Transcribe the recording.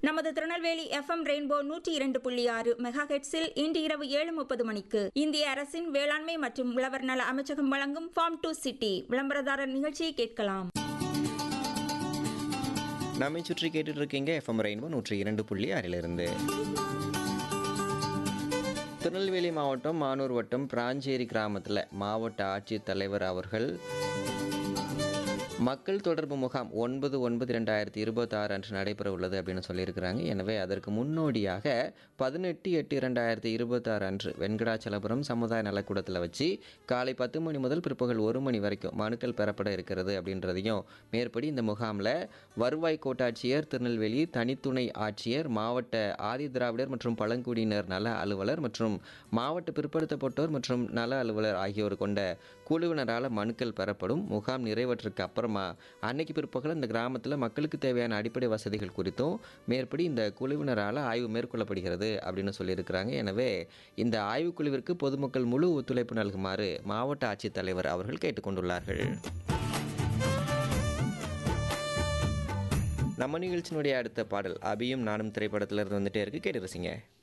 நமது Tirunelveli FM rainbow நூற்றி இரண்டு புள்ளி ஆறு மெகா ஹெட்ஸில் இன்று இரவு ஏழு முப்பது மணிக்கு இந்திய அரசின் வேளாண்மை மற்றும் உழவர் நல அமைச்சகம் வழங்கும் ஃபார்ம் டு சிட்டி விளம்பரதாரர் நிகழ்ச்சியை கேட்கலாம் நம்மை சுற்றி கேட்டுட்டு இருக்கீங்க எஃப்எம் ரெயின்போ நூற்றி இரண்டு புள்ளி ஆறிலிருந்து திருநெல்வேலி மாவட்டம் மானூர் வட்டம் பிராஞ்சேரி கிராமத்தில் மாவட்ட ஆட்சித்தலைவர் அவர்கள் மக்கள் தொடர்பு முகாம் ஒன்பது ஒன்பது ரெண்டாயிரத்தி இருபத்தாறு அன்று நடைபெற உள்ளது அப்படின்னு சொல்லியிருக்கிறாங்க எனவே அதற்கு முன்னோடியாக பதினெட்டு எட்டு இரண்டாயிரத்தி இருபத்தாறு அன்று வெங்கடாச்சலபுரம் சமுதாய நலக்கூடத்தில் வச்சு காலை பத்து மணி முதல் பிற்பகல் ஒரு மணி வரைக்கும் மனுக்கள் பெறப்பட இருக்கிறது அப்படின்றதையும் மேற்படி இந்த முகாமில் வருவாய் கோட்டாட்சியர் திருநெல்வேலி தனித்துணை ஆட்சியர் மாவட்ட ஆதி திராவிடர் மற்றும் பழங்குடியினர் நல அலுவலர் மற்றும் மாவட்ட பிற்படுத்தப்பட்டோர் மற்றும் நல அலுவலர் ஆகியோர் கொண்ட குழுவினரால் மனுக்கள் பெறப்படும் முகாம் நிறைவற்றுக்கு அப்புறமா அன்னைக்கு பிற்பகல் இந்த கிராமத்தில் மக்களுக்கு தேவையான அடிப்படை வசதிகள் குறித்தும் மேற்படி இந்த குழுவினரால் ஆய்வு மேற்கொள்ளப்படுகிறது அப்படின்னு சொல்லியிருக்கிறாங்க எனவே இந்த ஆய்வுக்குழுவிற்கு பொதுமக்கள் முழு ஒத்துழைப்பு நல்குமாறு மாவட்ட ஆட்சித்தலைவர் அவர்கள் கேட்டுக்கொண்டுள்ளார்கள் நம்ம நிகழ்ச்சியினுடைய அடுத்த பாடல் அபியும் நானும் திரைப்படத்திலிருந்து வந்துட்டே இருக்கு கேட்டு ரசிங்க